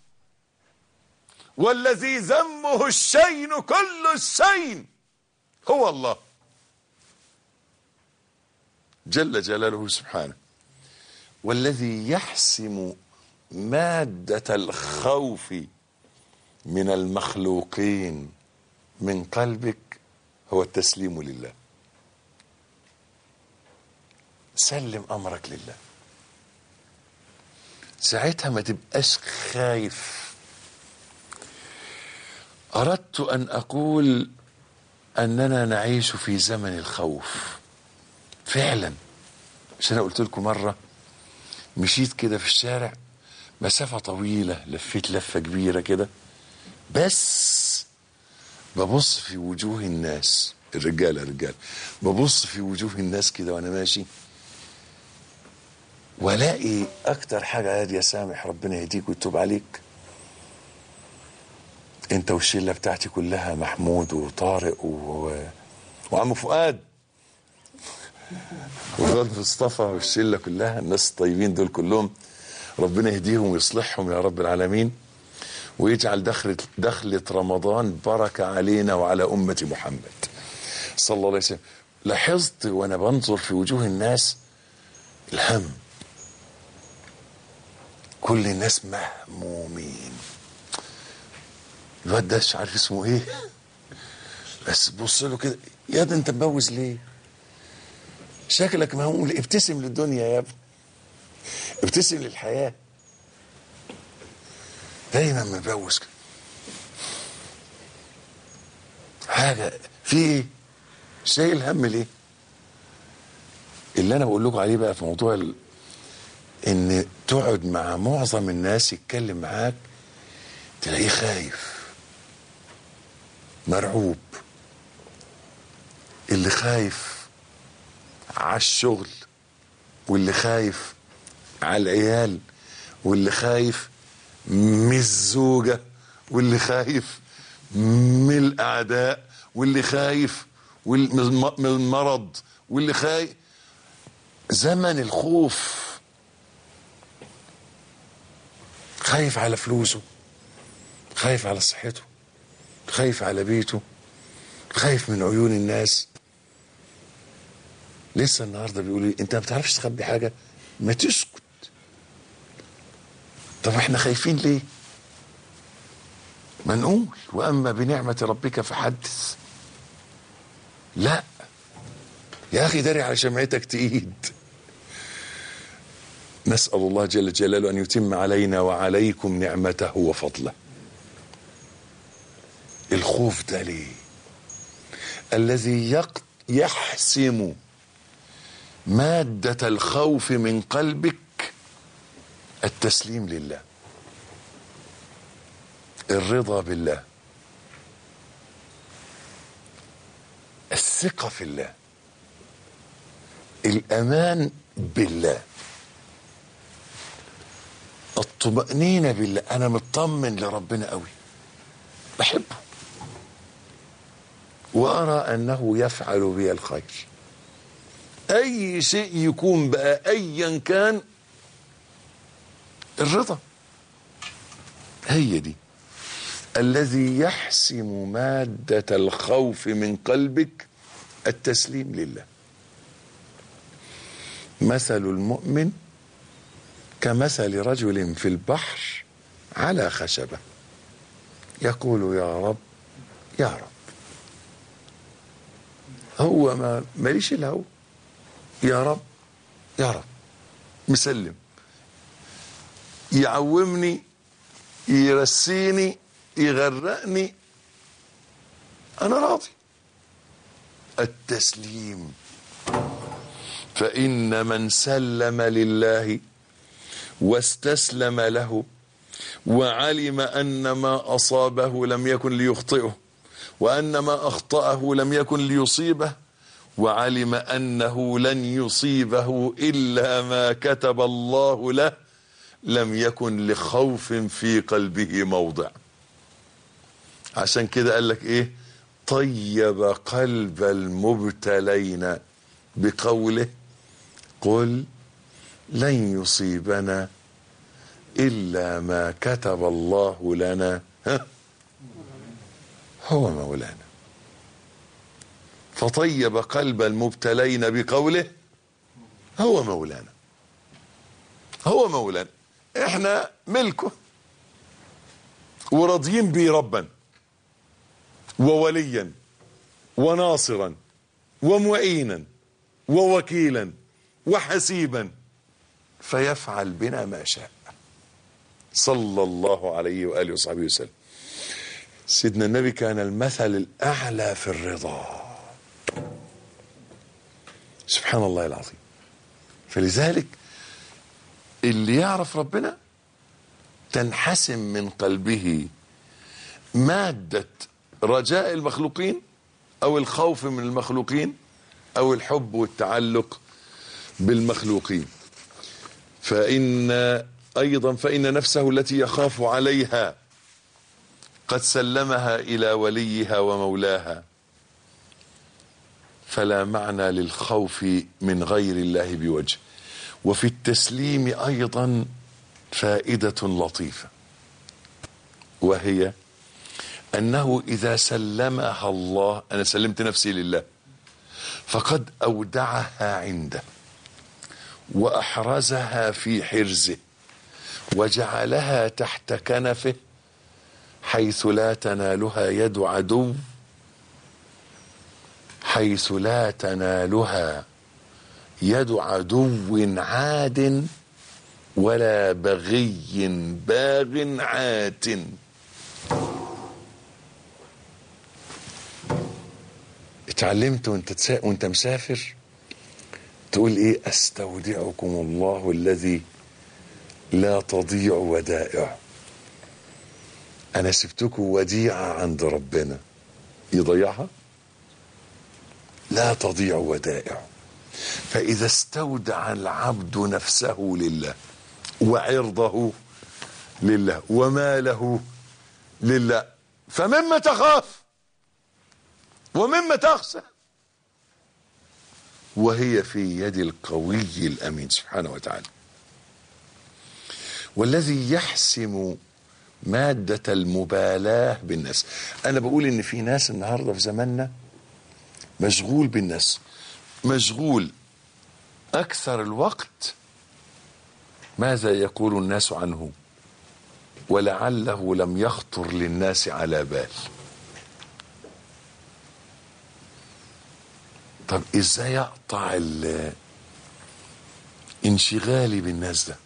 والذي ذمه الشين كل الشين هو الله جل جلاله سبحانه والذي يحسم مادة الخوف من المخلوقين من قلبك هو التسليم لله سلم امرك لله ساعتها ما تبقاش خايف اردت ان اقول اننا نعيش في زمن الخوف فعلا مش انا قلت لكم مره مشيت كده في الشارع مسافه طويله لفيت لفه كبيره كده بس ببص في وجوه الناس الرجاله رجال ببص في وجوه الناس كده وانا ماشي والاقي اكتر حاجه يا سامح ربنا يهديك ويتوب عليك انت والشله بتاعتي كلها محمود وطارق و... وعم فؤاد والواد مصطفى والشله كلها الناس الطيبين دول كلهم ربنا يهديهم ويصلحهم يا رب العالمين ويجعل دخلة دخلة رمضان بركة علينا وعلى أمة محمد صلى الله عليه وسلم لاحظت وأنا بنظر في وجوه الناس الهم كل الناس مهمومين الواد ده مش عارف اسمه ايه بس بص له كده يا ده انت مبوز ليه شكلك مهموم ليه؟ ابتسم للدنيا يا ابني ابتسم للحياه دايما مبوز كده حاجه في ايه شايل هم ليه اللي انا بقول لكم عليه بقى في موضوع ال... ان تقعد مع معظم الناس يتكلم معاك تلاقيه خايف مرعوب اللي خايف على الشغل واللي خايف على العيال واللي خايف من الزوجة واللي خايف من الأعداء واللي خايف وال- من المرض واللي خايف زمن الخوف خايف على فلوسه خايف على صحته خايف على بيته خايف من عيون الناس لسه النهارده بيقولوا لي انت ما بتعرفش تخبي حاجه ما تسكت طب احنا خايفين ليه ما نقول واما بنعمه ربك فحدث لا يا اخي داري على شمعتك تقيد نسال الله جل جلاله ان يتم علينا وعليكم نعمته وفضله الخوف ده ليه الذي يق... يحسم مادة الخوف من قلبك التسليم لله الرضا بالله الثقة في الله الأمان بالله الطمأنينة بالله أنا مطمن لربنا قوي بحبه وأرى أنه يفعل بي الخير أي شيء يكون بقى أيا كان الرضا هي دي الذي يحسم مادة الخوف من قلبك التسليم لله مثل المؤمن كمثل رجل في البحر على خشبة يقول يا رب يا رب هو ما ماليش الا هو يا رب يا رب مسلم يعومني يرسيني يغرقني انا راضي التسليم فان من سلم لله واستسلم له وعلم ان ما اصابه لم يكن ليخطئه وان ما اخطاه لم يكن ليصيبه وعلم انه لن يصيبه الا ما كتب الله له لم يكن لخوف في قلبه موضع عشان كده قال لك ايه طيب قلب المبتلين بقوله قل لن يصيبنا الا ما كتب الله لنا ها هو مولانا فطيب قلب المبتلين بقوله هو مولانا هو مولانا احنا ملكه وراضيين بيه ربا ووليا وناصرا ومعينا ووكيلا وحسيبا فيفعل بنا ما شاء صلى الله عليه وآله وصحبه وسلم سيدنا النبي كان المثل الأعلى في الرضا سبحان الله العظيم فلذلك اللي يعرف ربنا تنحسم من قلبه مادة رجاء المخلوقين أو الخوف من المخلوقين أو الحب والتعلق بالمخلوقين فإن أيضا فإن نفسه التي يخاف عليها قد سلمها إلى وليها ومولاها فلا معنى للخوف من غير الله بوجه وفي التسليم أيضا فائدة لطيفة وهي أنه إذا سلمها الله أنا سلمت نفسي لله فقد أودعها عنده وأحرزها في حرزه وجعلها تحت كنفه حيث لا تنالها يد عدو حيث لا تنالها يد عدو عاد ولا بغي باغ عات اتعلمت وانت تسا... وانت مسافر تقول ايه استودعكم الله الذي لا تضيع ودائعه انا سبتكم وديعه عند ربنا يضيعها لا تضيع ودائعه فاذا استودع العبد نفسه لله وعرضه لله وماله لله فمما تخاف ومما تخشى وهي في يد القوي الامين سبحانه وتعالى والذي يحسم مادة المبالاة بالناس أنا بقول إن في ناس النهاردة في زماننا مشغول بالناس مشغول أكثر الوقت ماذا يقول الناس عنه ولعله لم يخطر للناس على بال طب ازاي اقطع انشغالي بالناس ده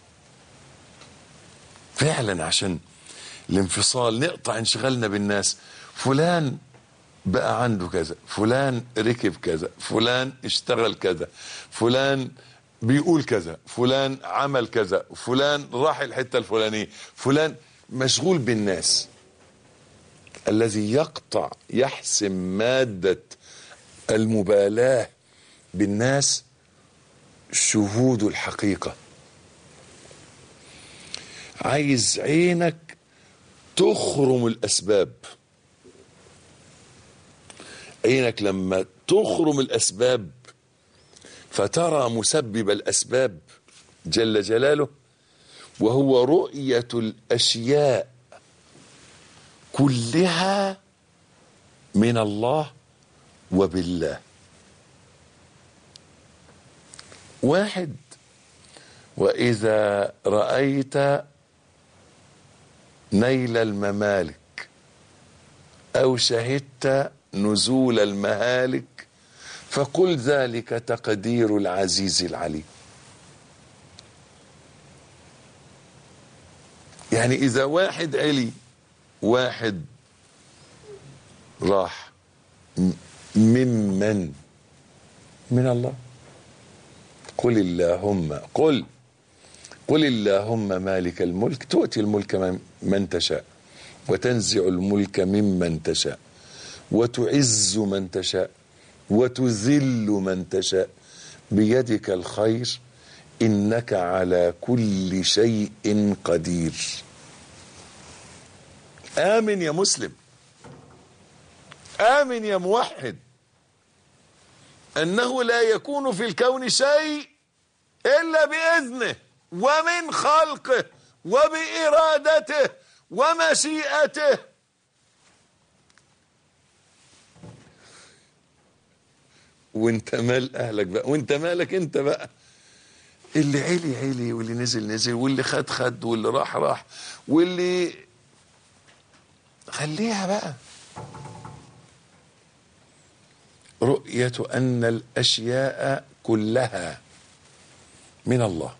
فعلا عشان الانفصال نقطع انشغالنا بالناس فلان بقى عنده كذا فلان ركب كذا فلان اشتغل كذا فلان بيقول كذا فلان عمل كذا فلان راح الحتة الفلانية فلان مشغول بالناس الذي يقطع يحسم مادة المبالاة بالناس شهود الحقيقة عايز عينك تخرم الأسباب عينك لما تخرم الأسباب فترى مسبب الأسباب جل جلاله وهو رؤية الأشياء كلها من الله وبالله واحد وإذا رأيت نيل الممالك أو شهدت نزول المهالك فقل ذلك تقدير العزيز العليم يعني إذا واحد علي واحد راح ممن من الله قل اللهم قل قل اللهم مالك الملك تؤتي الملك من, من تشاء وتنزع الملك ممن تشاء وتعز من تشاء وتذل من تشاء بيدك الخير انك على كل شيء قدير امن يا مسلم امن يا موحد انه لا يكون في الكون شيء الا باذنه ومن خلقه وبارادته ومشيئته وانت مال اهلك بقى وانت مالك انت بقى اللي علي علي واللي نزل نزل واللي خد خد واللي راح راح واللي خليها بقى رؤية أن الأشياء كلها من الله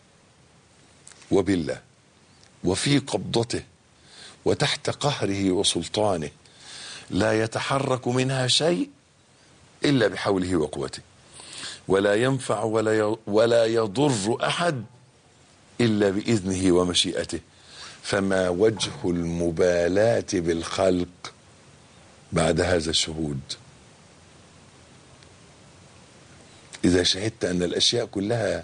وبالله وفي قبضته وتحت قهره وسلطانه لا يتحرك منها شيء إلا بحوله وقوته ولا ينفع ولا ولا يضر أحد إلا بإذنه ومشيئته فما وجه المبالاة بالخلق بعد هذا الشهود إذا شهدت أن الأشياء كلها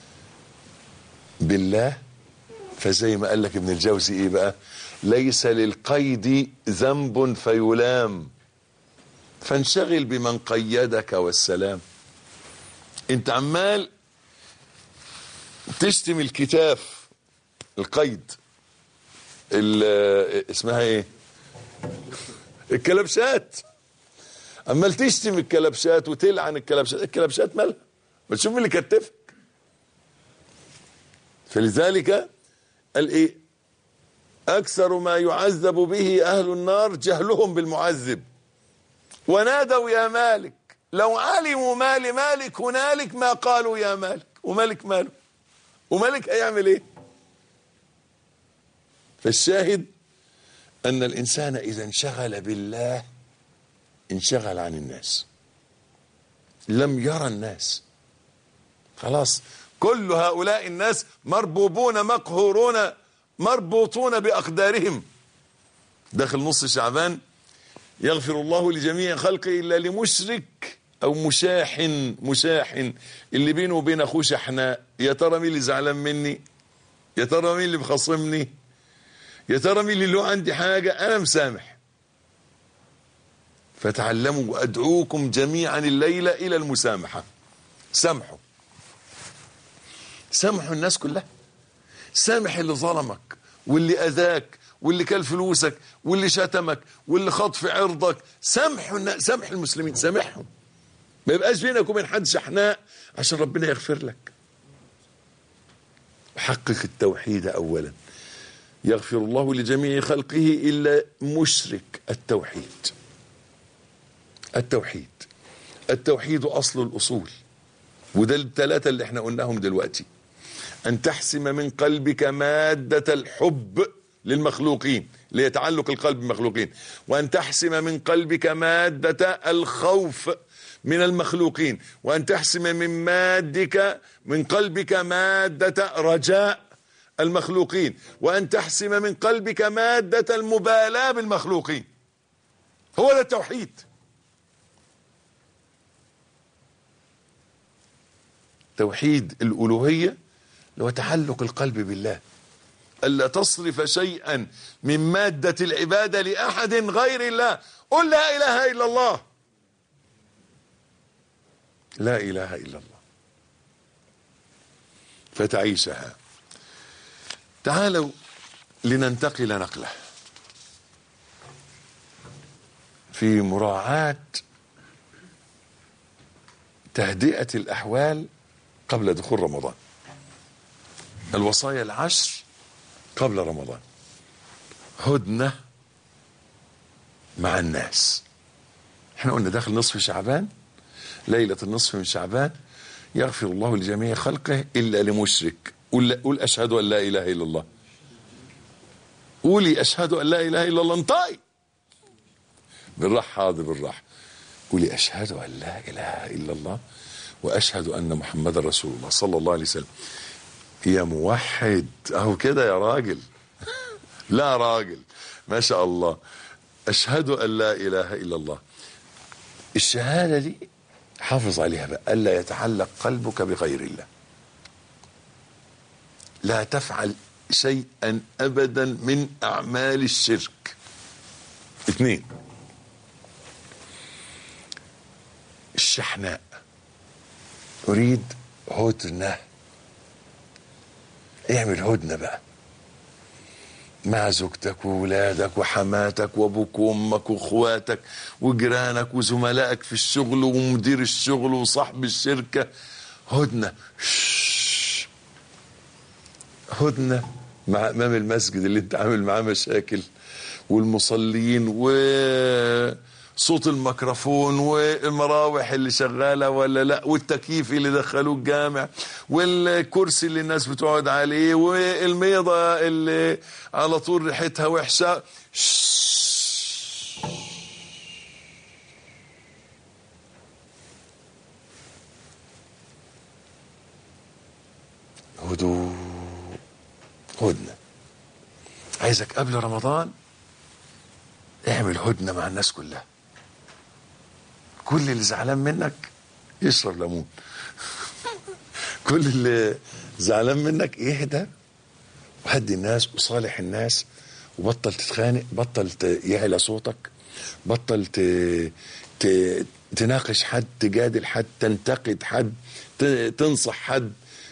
بالله فزي ما قال لك ابن الجوزي إيه بقى ليس للقيد ذنب فيلام فانشغل بمن قيدك والسلام انت عمال تشتم الكتاف القيد اسمها ايه الكلبشات عمال تشتم الكلبشات وتلعن الكلبشات الكلبشات مالها ما تشوف اللي كتفك فلذلك قال ايه اكثر ما يعذب به اهل النار جهلهم بالمعذب ونادوا يا مالك لو علموا ما لمالك هنالك ما قالوا يا مالك ومالك ماله ومالك هيعمل ايه فالشاهد ان الانسان اذا انشغل بالله انشغل عن الناس لم يرى الناس خلاص كل هؤلاء الناس مربوبون مقهورون مربوطون باقدارهم داخل نص شعبان يغفر الله لجميع خلقه الا لمشرك او مشاحن مشاحن اللي بينه وبين اخوه شحناء يا ترى مين اللي زعلان مني يا ترى مين اللي مخصمني يا ترى مين اللي له عندي حاجه انا مسامح فتعلموا وادعوكم جميعا الليله الى المسامحه سامحوا سامحوا الناس كلها سامح اللي ظلمك واللي اذاك واللي كل فلوسك واللي شتمك واللي خاض في عرضك سامحوا الناس سامح المسلمين سامحهم ما يبقاش بينك وبين حد شحناء عشان ربنا يغفر لك حقق التوحيد اولا يغفر الله لجميع خلقه الا مشرك التوحيد التوحيد التوحيد اصل الاصول وده الثلاثه اللي احنا قلناهم دلوقتي ان تحسم من قلبك ماده الحب للمخلوقين ليتعلق القلب بالمخلوقين وان تحسم من قلبك ماده الخوف من المخلوقين وان تحسم من مادك من قلبك ماده رجاء المخلوقين وان تحسم من قلبك ماده المبالاه بالمخلوقين هو ده التوحيد توحيد الالوهيه هو تعلق القلب بالله الا تصرف شيئا من ماده العباده لاحد غير الله قل لا اله الا الله لا اله الا الله فتعيشها تعالوا لننتقل نقله في مراعاه تهدئه الاحوال قبل دخول رمضان الوصايا العشر قبل رمضان هدنة مع الناس احنا قلنا داخل نصف شعبان ليلة النصف من شعبان يغفر الله لجميع خلقه إلا لمشرك قول, قول أشهد أن لا إله إلا الله قولي أشهد أن لا إله إلا الله انطقي بالراحة حاضر بالراحة قولي أشهد أن لا إله إلا الله وأشهد أن محمد رسول الله صلى الله عليه وسلم يا موحد اهو كده يا راجل لا راجل ما شاء الله اشهد ان لا اله الا الله الشهاده دي حافظ عليها بقى الا يتعلق قلبك بغير الله لا تفعل شيئا ابدا من اعمال الشرك اثنين الشحناء اريد هدنه اعمل هدنه بقى مع زوجتك وولادك وحماتك وابوك وامك واخواتك وجيرانك وزملائك في الشغل ومدير الشغل وصاحب الشركه هدنه شش. هدنه مع امام المسجد اللي انت عامل معاه مشاكل والمصلين و صوت الميكروفون والمراوح اللي شغاله ولا لا والتكييف اللي دخلوه الجامع والكرسي اللي الناس بتقعد عليه والميضه اللي على طول ريحتها وحشه هدوء هدنه عايزك قبل رمضان اعمل هدنه مع الناس كلها كل اللي زعلان منك يشرب ليمون كل اللي زعلان منك يهدى وهدي الناس وصالح الناس وبطل تتخانق بطل ت- يعلى صوتك بطل ت... ت... تناقش حد تجادل حد تنتقد حد ت... تنصح حد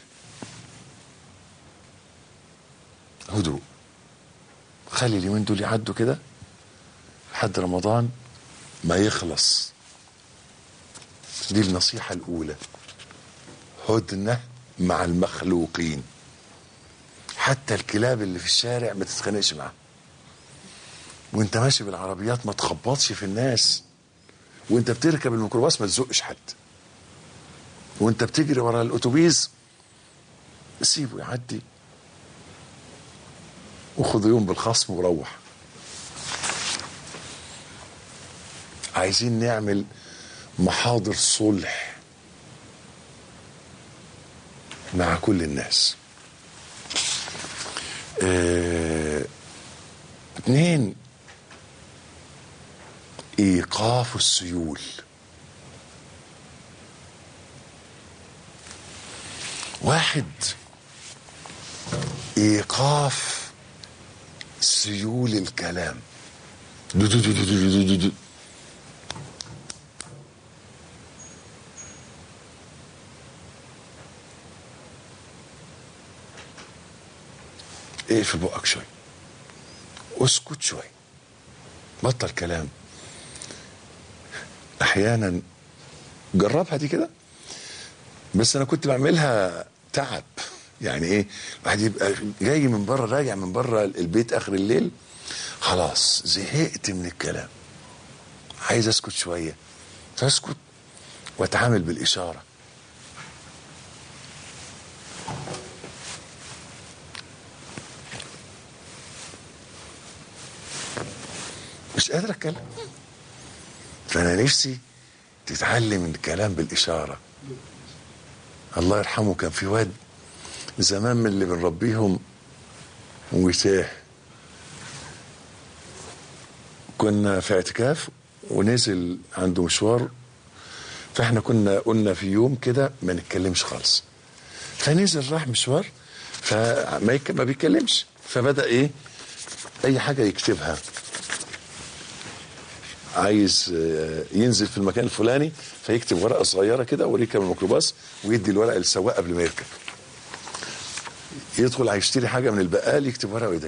هدوء خلي اليومين دول يعدوا كده لحد رمضان ما يخلص دي النصيحة الأولى هدنة مع المخلوقين حتى الكلاب اللي في الشارع ما تتخانقش معاهم وانت ماشي بالعربيات ما تخبطش في الناس وانت بتركب الميكروباص ما تزقش حد وانت بتجري ورا الاتوبيس سيبه يعدي وخذ يوم بالخصم وروح عايزين نعمل محاضر صلح مع كل الناس اه اتنين ايقاف السيول واحد ايقاف سيول الكلام دو دو دو دو دو دو دو دو. اقفل بقك شوي اسكت شوي بطل كلام احيانا جربها دي كده بس انا كنت بعملها تعب يعني ايه الواحد يبقى جاي من بره راجع من بره البيت اخر الليل خلاص زهقت من الكلام عايز اسكت شويه فاسكت واتعامل بالاشاره مش قادر اتكلم فانا نفسي تتعلم الكلام بالاشاره الله يرحمه كان في واد زمان من اللي بنربيهم وتاه كنا في اعتكاف ونزل عنده مشوار فاحنا كنا قلنا في يوم كده ما نتكلمش خالص فنزل راح مشوار فما يك- ما بيتكلمش فبدا ايه اي حاجه يكتبها عايز آه، ينزل في المكان الفلاني فيكتب ورقه صغيره كده ويركب الميكروباص ويدي الورقه للسواق قبل ما يركب يدخل هيشتري حاجه من البقال يكتب ورقه ويدن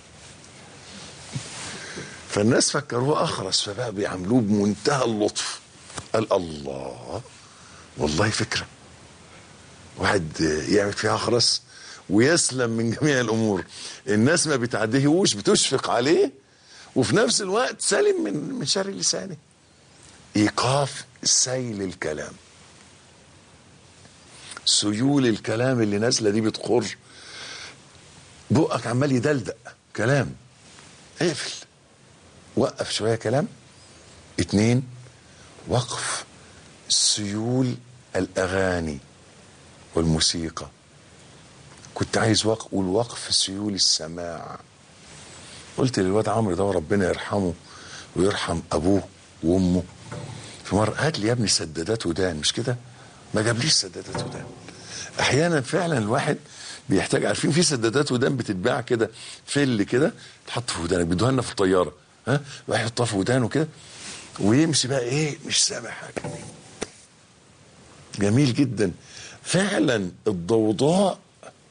فالناس فكروه اخرس فبقى بيعاملوه بمنتهى اللطف قال الله والله فكره واحد يعمل فيها اخرس ويسلم من جميع الامور الناس ما بتعديهوش بتشفق عليه وفي نفس الوقت سالم من من شر لسانه ايقاف سيل الكلام سيول الكلام اللي نازله دي بتخر بقك عمال يدلدق كلام اقفل وقف شويه كلام اتنين وقف سيول الاغاني والموسيقى كنت عايز وقف اقول وقف سيول السماع قلت للواد عمرو ده ربنا يرحمه ويرحم ابوه وامه في مره هات لي يا ابني سدادات ودان مش كده ما جابليش سدادات ودان احيانا فعلا الواحد بيحتاج عارفين في سدادات ودان بتتباع كده فل كده تحط في ودانك بيدوها لنا في الطياره ها الواحد يحطها في ودانه كده ويمشي بقى ايه مش سامع حاجه جميل جدا فعلا الضوضاء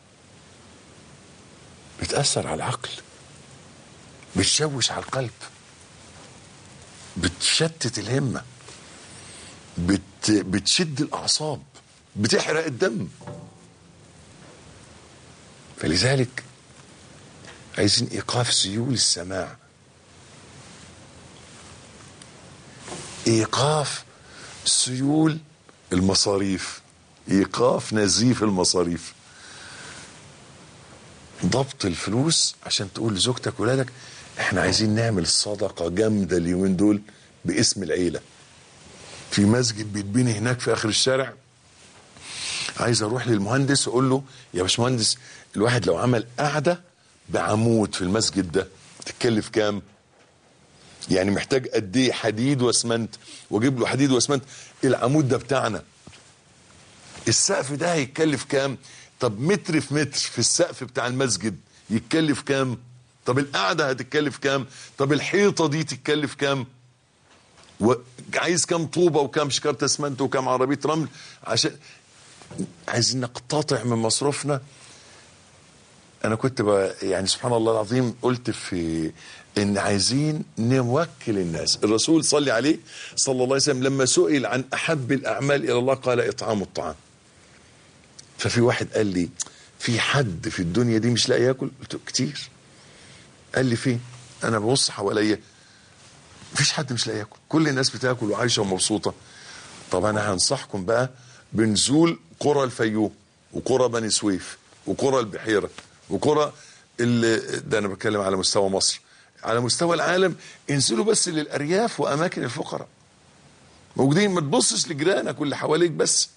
بتاثر على العقل بتشوش على القلب بتشتت الهمه بت بتشد الاعصاب بتحرق الدم فلذلك عايزين ايقاف سيول السماع ايقاف سيول المصاريف ايقاف نزيف المصاريف ضبط الفلوس عشان تقول لزوجتك ولادك احنا عايزين نعمل صدقه جامده اليومين دول باسم العيله في مسجد بيتبني هناك في اخر الشارع عايز اروح للمهندس واقول له يا باشمهندس الواحد لو عمل قعده بعمود في المسجد ده تتكلف كام؟ يعني محتاج قد ايه حديد واسمنت واجيب له حديد واسمنت العمود ده بتاعنا السقف ده هيتكلف كام؟ طب متر في متر في السقف بتاع المسجد يتكلف كام؟ طب القعده هتتكلف كام؟ طب الحيطه دي تتكلف كام؟ وعايز كام طوبه وكام شكاره اسمنت وكام عربيه رمل عشان عايزين نقتطع من مصروفنا انا كنت ب... يعني سبحان الله العظيم قلت في ان عايزين نوكل الناس الرسول صلى عليه صلى الله عليه وسلم لما سئل عن احب الاعمال الى الله قال اطعام الطعام ففي واحد قال لي في حد في الدنيا دي مش لاقي ياكل قلت له كتير قال لي فين انا ببص حواليا مفيش حد مش لاقي ياكل كل الناس بتاكل وعايشه ومبسوطه طب انا هنصحكم بقى بنزول قرى الفيوم وقرى بني سويف وقرى البحيره وقرى اللي ده انا بتكلم على مستوى مصر على مستوى العالم انزلوا بس للارياف واماكن الفقراء موجودين ما تبصش لجيرانك واللي حواليك بس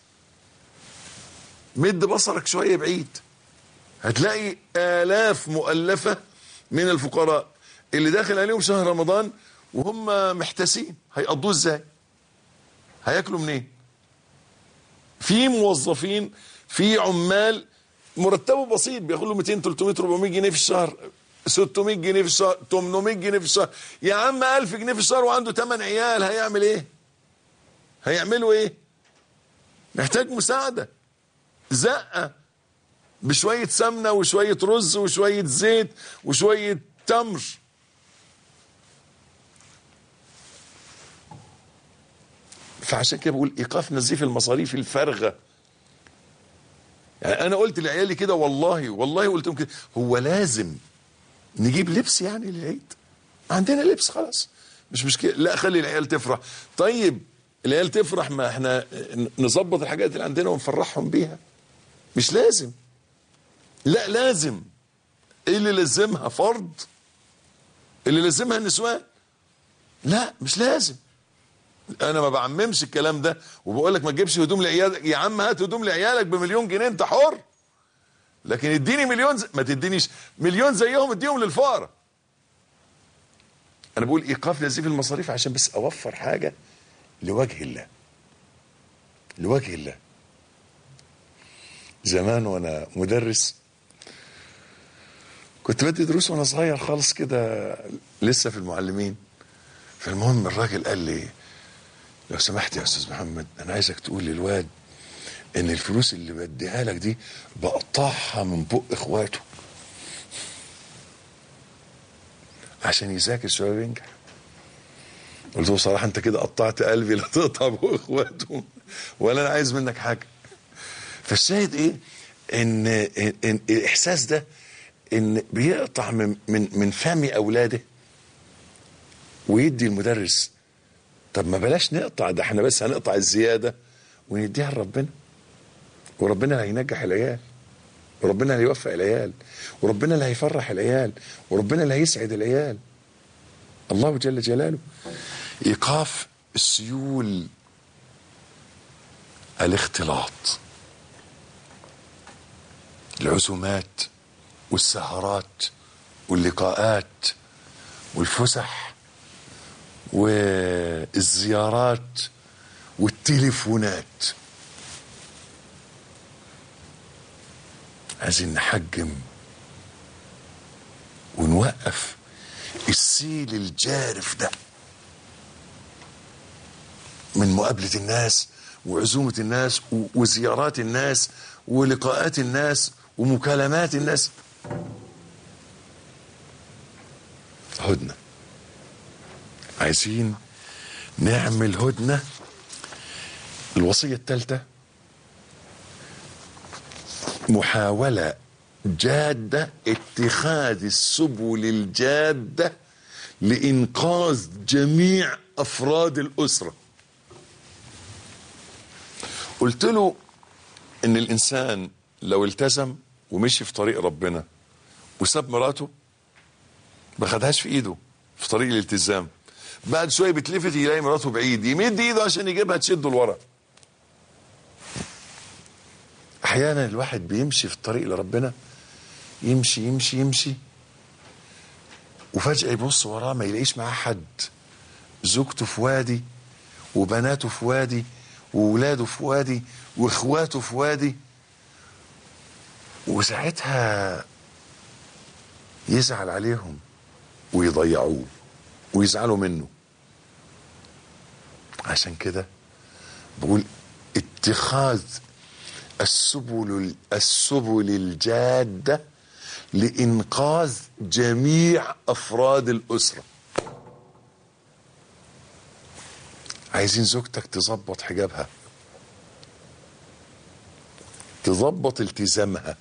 مد بصرك شويه بعيد هتلاقي الاف مؤلفه من الفقراء اللي داخل عليهم شهر رمضان وهم محتاسين هيقضوه ازاي هياكلوا منين في موظفين في عمال مرتبه بسيط بياخد له 200 300 400 جنيه في الشهر 600 جنيه في الشهر 800 جنيه في الشهر يا عم 1000 جنيه في الشهر وعنده 8 عيال هيعمل ايه هيعملوا ايه محتاج مساعده زقه بشويه سمنه وشويه رز وشويه زيت وشويه تمر فعشان كده بقول ايقاف نزيف المصاريف الفارغه يعني انا قلت لعيالي كده والله والله قلت لهم كده هو لازم نجيب لبس يعني للعيد عندنا لبس خلاص مش مشكله لا خلي العيال تفرح طيب العيال تفرح ما احنا نظبط الحاجات اللي عندنا ونفرحهم بيها مش لازم لا لازم ايه اللي لازمها فرض اللي لازمها النسوان لا مش لازم انا ما بعممش الكلام ده وبقول لك ما تجيبش هدوم لعيالك يا عم هات هدوم لعيالك بمليون جنيه انت حر لكن اديني مليون زي... ما تدينيش مليون زيهم اديهم للفقراء انا بقول ايقاف نزيف المصاريف عشان بس اوفر حاجه لوجه الله لوجه الله زمان وانا مدرس كنت بدي دروس وانا صغير خالص كده لسه في المعلمين فالمهم الراجل قال لي لو سمحت يا استاذ محمد انا عايزك تقول للواد ان الفلوس اللي بديها لك دي بقطعها من بق اخواته عشان يذاكر شويه وينجح قلت له بصراحه انت كده قطعت قلبي لا تقطع بق اخواته ولا انا عايز منك حاجه فالشاهد ايه ان, إن, إن الاحساس ده ان بيقطع من من من فم اولاده ويدي المدرس طب ما بلاش نقطع ده احنا بس هنقطع الزياده ونديها لربنا وربنا اللي هينجح العيال وربنا اللي هيوفق العيال وربنا اللي هيفرح العيال وربنا اللي هيسعد العيال الله جل جلاله ايقاف السيول الاختلاط العزومات والسهرات واللقاءات والفسح والزيارات والتليفونات عايزين نحجم ونوقف السيل الجارف ده من مقابلة الناس وعزومة الناس وزيارات الناس ولقاءات الناس ومكالمات الناس هدنة عايزين نعمل هدنة الوصية الثالثة محاولة جادة اتخاذ السبل الجادة لإنقاذ جميع أفراد الأسرة قلت له إن الإنسان لو التزم ومشي في طريق ربنا وساب مراته ما خدهاش في إيده في طريق الالتزام بعد شوية بتلفت يلاقي مراته بعيد يمد إيده عشان يجيبها تشده لورا أحيانا الواحد بيمشي في الطريق لربنا يمشي يمشي يمشي وفجأة يبص وراه ما يلاقيش معاه حد زوجته في وادي وبناته في وادي وولاده في وادي واخواته في وادي وساعتها يزعل عليهم ويضيعوه ويزعلوا منه عشان كده بقول اتخاذ السبل السبل الجاده لإنقاذ جميع أفراد الأسرة عايزين زوجتك تظبط حجابها تظبط التزامها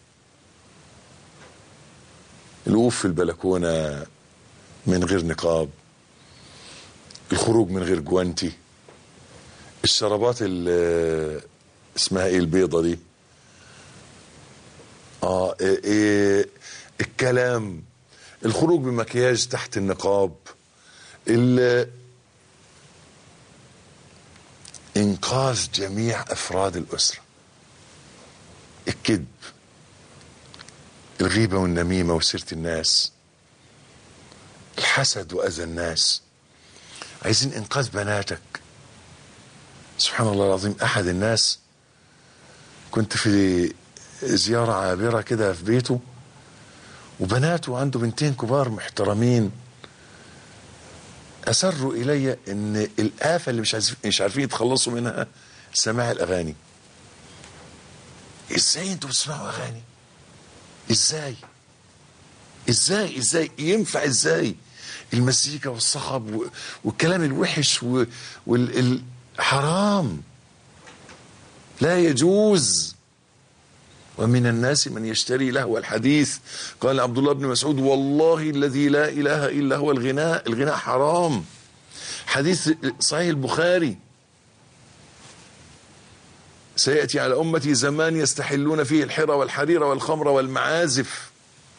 الوقوف في البلكونة من غير نقاب الخروج من غير جوانتي الشرابات اللي اسمها ايه البيضة دي اه إيه إيه الكلام الخروج بمكياج تحت النقاب انقاذ جميع افراد الاسره الكذب الغيبه والنميمه وسيره الناس الحسد واذى الناس عايزين انقاذ بناتك سبحان الله العظيم احد الناس كنت في زياره عابره كده في بيته وبناته عنده بنتين كبار محترمين أسروا إلي إن الآفة اللي مش عارفين مش عارفين يتخلصوا منها سماع الأغاني. إزاي أنتوا بتسمعوا أغاني؟ إزاي؟ إزاي إزاي ينفع إزاي؟ المزيكا والصخب والكلام الوحش والحرام لا يجوز ومن الناس من يشتري لهو الحديث قال عبد الله بن مسعود والله الذي لا اله الا هو الغناء الغناء حرام حديث صحيح البخاري سياتي على امتي زمان يستحلون فيه الحرى والحرير والخمر والمعازف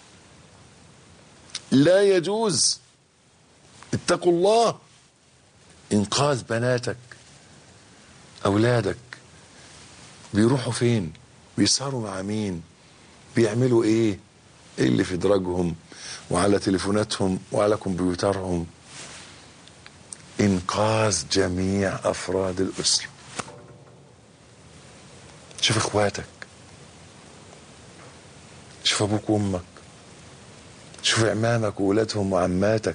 لا يجوز اتقوا الله انقاذ بناتك اولادك بيروحوا فين بيسهروا مع مين بيعملوا ايه ايه اللي في دراجهم وعلى تليفوناتهم وعلى كمبيوترهم انقاذ جميع افراد الاسره شوف اخواتك شوف ابوك وامك شوف عمامك وولادهم وعماتك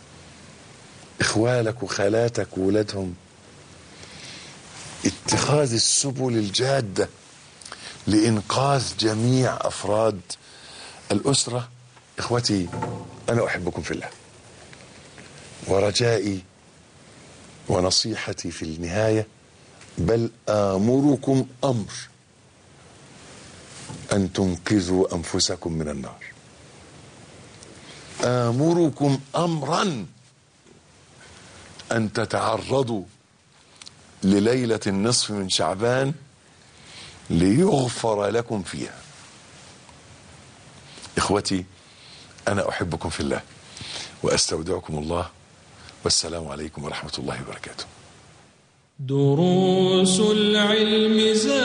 اخوالك وخالاتك وولادهم اتخاذ السبل الجاده لإنقاذ جميع أفراد الأسرة إخوتي أنا أحبكم في الله ورجائي ونصيحتي في النهاية بل آمركم أمر أن تنقذوا أنفسكم من النار آمركم أمرا أن تتعرضوا لليلة النصف من شعبان ليغفر لكم فيها اخوتي انا احبكم في الله واستودعكم الله والسلام عليكم ورحمه الله وبركاته دروس العلم زاد